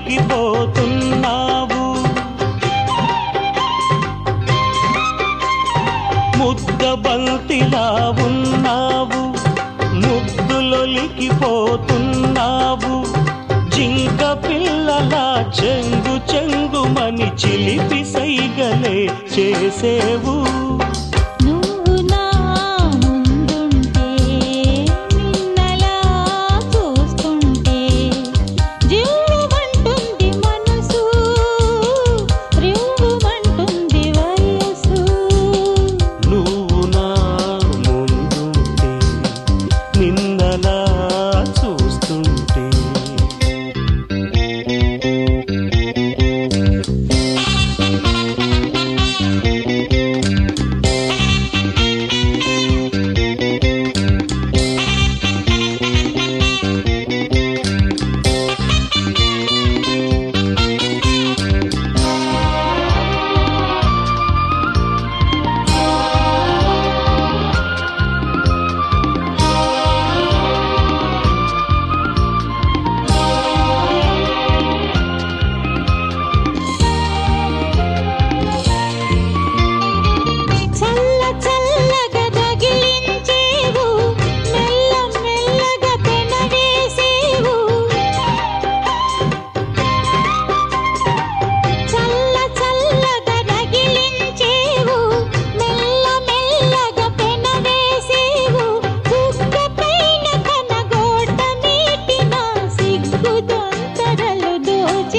ముగ్గులొలికిపోతున్నావు ముద్ద బంతిలా ఉన్నావు ముద్దులొలికిపోతున్నావు జింక పిల్లలా చెంగు చెంగుమని చిలిపి సైగలే చేసేవు నువ్వు నా ముందుంటే నిన్నలా చూస్తుంటే జివ్వుమంటుంది మనసు రివ్వుమంటుంది వయసు నువ్వు నా ముందుంటే నిన్నలా చూస్తుంటే చల్ల చల్లగా తగిలించేవు మెల్ల మెల్లగా పెనవేసేవు చల్ల చల్లగా తగిలించేవు మెల్ల మెల్లగా పెనవేసేవు బుగ్గ పైన కనగోట మీటిన సిగ్గు దొంతరలు దోచేవు